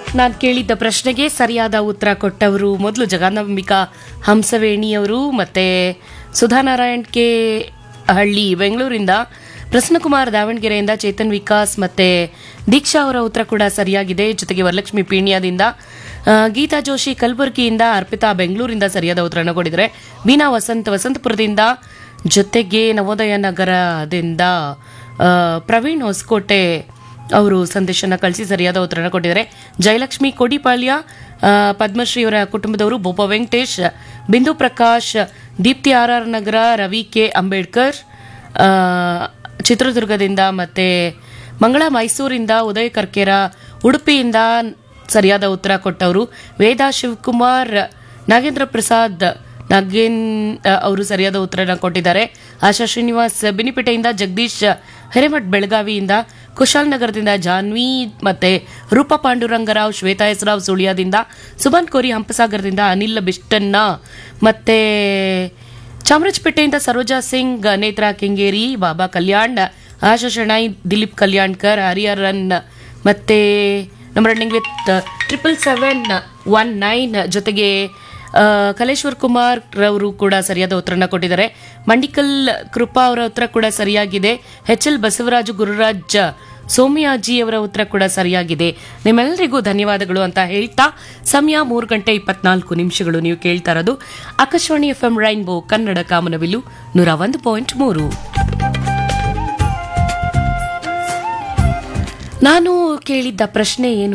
ನಾನು ಕೇಳಿದ್ದ ಪ್ರಶ್ನೆಗೆ ಸರಿಯಾದ ಉತ್ತರ ಕೊಟ್ಟವರು ಮೊದಲು ಜಗನ್ನಾಂಬಿಕಾ ಹಂಸವೇಣಿಯವರು ಮತ್ತೆ ಸುಧಾನಾರಾಯಣ್ ಕೆ ಹಳ್ಳಿ ಬೆಂಗಳೂರಿಂದ ಪ್ರಸನ್ನಕುಮಾರ್ ದಾವಣಗೆರೆಯಿಂದ ಚೇತನ್ ವಿಕಾಸ್ ಮತ್ತೆ ದೀಕ್ಷಾ ಅವರ ಉತ್ತರ ಕೂಡ ಸರಿಯಾಗಿದೆ ಜೊತೆಗೆ ವರಲಕ್ಷ್ಮಿ ಪೀಣ್ಯದಿಂದ ಆ, ಗೀತಾ ಜೋಶಿ ಕಲಬುರಗಿಯಿಂದ ಅರ್ಪಿತಾ ಬೆಂಗಳೂರಿಂದ ಸರಿಯಾದ ಉತ್ತರನ ಕೊಟ್ಟಿದ್ದಾರೆ ಬೀನಾ ವಸಂತ್ ವಸಂತಪುರದಿಂದ ಜೊತೆಗೆ ನವೋದಯ ನಗರದಿಂದ ಆ, ಪ್ರವೀಣ್ ಹೊಸಕೋಟೆ ಅವರು ಸಂದೇಶನ ಕಳಿಸಿ ಸರಿಯಾದ ಉತ್ತರನ ಕೊಟ್ಟಿದ್ದಾರೆ ಜಯಲಕ್ಷ್ಮಿ ಕೋಡಿಪಾಳ್ಯ ಆ, ಪದ್ಮಶ್ರೀ ಅವರ ಕುಟುಂಬದವರು Bopa Venkatesh Bindu Prakash Deepti R R Nagar Ravi K Ambedkar ಆ, ಚಿತ್ರದುರ್ಗದಿಂದ ಮತ್ತೆ ಮಂಗಳ ಮೈಸೂರಿಂದ ಉದಯ್ ಕರ್ಕೇರ ಉಡುಪಿಯಿಂದ ಸರಿಯಾದ ಉತ್ತರ ಕೊಟ್ಟವರು ವೇದಾ ಶಿವಕುಮಾರ್ ನಾಗೇಂದ್ರ ಪ್ರಸಾದ್ ನಾಗೇನ್ ಅವರು ಸರಿಯಾದ ಉತ್ತರನ ಕೊಟ್ಟಿದ್ದಾರೆ ಆಶಾ ಶ್ರೀನಿವಾಸ್ ಬಿನಿಪೇಟೆಯಿಂದ ಜಗದೀಶ್ ಹಿರೇಮಠ್ ಬೆಳಗಾವಿಯಿಂದ ಕುಶಾಲನಗರದಿಂದ ಜಾನ್ವಿ ಮತ್ತೆ ರೂಪ ಪಾಂಡುರಂಗರಾವ್ ಶ್ವೇತಾ ಹೆಸರಾವ್ ಸುಳ್ಯದಿಂದ ಸುಮನ್ ಕೋರಿ ಹಂಪಸಾಗರದಿಂದ ಅನಿಲ್ ಬಿಷ್ಟನ್ನ ಮತ್ತೆ ಚಾಮರಾಜಪೇಟೆಯಿಂದ ಸರೋಜಾ ಸಿಂಗ್ ನೇತ್ರಾ ಕೆಂಗೇರಿ ಬಾಬಾ ಕಲ್ಯಾಣ್ ಆಶಾ ಶೆಣೈ ದಿಲೀಪ್ ಕಲ್ಯಾಣ್ಕರ್ ಹರಿಹರನ್ ಮತ್ತೆ ನಮ್ಮ running with triple seven one nine ಜೊತೆಗೆ ಆ, ಕಲೇಶ್ವರ್ ಕುಮಾರ್ ರವರು ಕೂಡ ಸರಿಯಾದ ಉತ್ತರನ ಕೊಟ್ಟಿದ್ದಾರೆ ಮಂಡಿಕಲ್ ಕೃಪಾ ಅವರ ಉತ್ತರ ಕೂಡ ಸರಿಯಾಗಿದೆ ಎಚ್ ಎಲ್ ಬಸವರಾಜು ಗುರುರಾಜ್ ಸೋಮಿಯಾಜಿ ಅವರ ಉತ್ತರ ಕೂಡ ಸರಿಯಾಗಿದೆ ನಿಮ್ಮೆಲ್ಲರಿಗೂ ಧನ್ಯವಾದಗಳು ಅಂತ ಹೇಳ್ತಾ ಸಮಯ ಮೂರು ಗಂಟೆ ಇಪ್ಪತ್ನಾಲ್ಕು ನಿಮಿಷಗಳು ನೀವು ಕೇಳ್ತಾ ಇರೋದು Akashvani F M rainbow Kannada ಕಾಮನಬಿಲ್ಲು ನೂರ ಒಂದು ಪಾಯಿಂಟ್ ಮೂರು ನಾನು ಕೇಳಿದ್ದ ಪ್ರಶ್ನೆ ಏನು